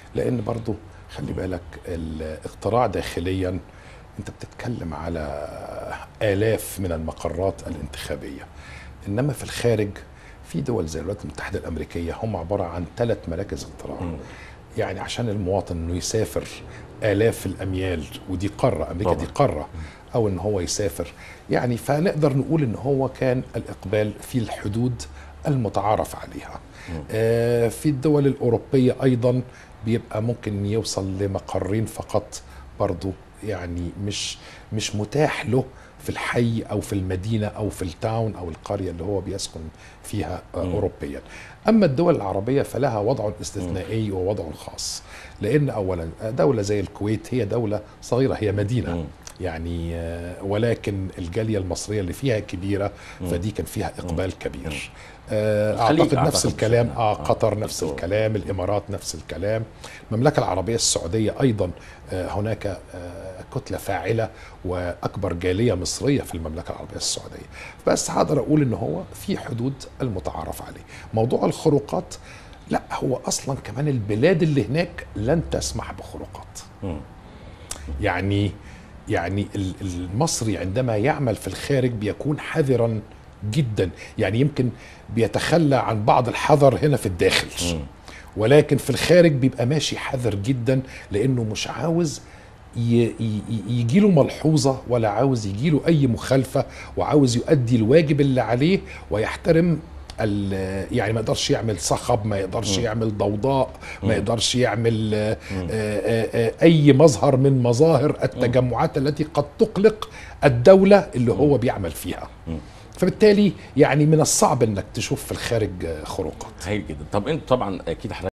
لان برضو خلي بالك الاقتراع داخليا انت بتتكلم على الاف من المقرات الانتخابيه انما في الخارج في دول زي الولايات المتحده الامريكيه هم عباره عن ثلاث مراكز اقتراع يعني عشان المواطن انه يسافر الاف الاميال ودي قاره امريكا طبعاً. دي قاره او ان هو يسافر يعني فنقدر نقول ان هو كان الاقبال في الحدود المتعارف عليها آه، في الدول الاوروبيه ايضا بيبقى ممكن يوصل لمقرين فقط برضو يعني مش مش متاح له في الحي او في المدينه او في التاون او القريه اللي هو بيسكن فيها آه، اوروبيا اما الدول العربيه فلها وضع استثنائي ووضع خاص لان اولا دوله زي الكويت هي دوله صغيره هي مدينه مم. يعني آه، ولكن الجاليه المصريه اللي فيها كبيره فدي كان فيها اقبال كبير آه، الخليج اعتقد نفس أعتقد الكلام بشكل اه عام. قطر آه، نفس بالضبط. الكلام الامارات نفس الكلام المملكه العربيه السعوديه ايضا آه، هناك آه، كتله فاعله واكبر جاليه مصريه في المملكه العربيه السعوديه بس هقدر اقول ان هو في حدود المتعارف عليه موضوع الخروقات لا هو اصلا كمان البلاد اللي هناك لن تسمح بخروقات مم. يعني يعني ال- المصري عندما يعمل في الخارج بيكون حذرا جدا يعني يمكن بيتخلى عن بعض الحذر هنا في الداخل مم. ولكن في الخارج بيبقى ماشي حذر جدا لانه مش عاوز يجي له ملحوظه ولا عاوز يجي له اي مخالفه وعاوز يؤدي الواجب اللي عليه ويحترم ال- يعني ما يقدرش يعمل صخب ما يقدرش يعمل ضوضاء ما يقدرش يعمل آه، آه، آه، اي مظهر من مظاهر التجمعات التي قد تقلق الدوله اللي هو بيعمل فيها فبالتالي يعني من الصعب انك تشوف في الخارج آه، خروقات هايل جدا طب انت طبعا اكيد حضرتك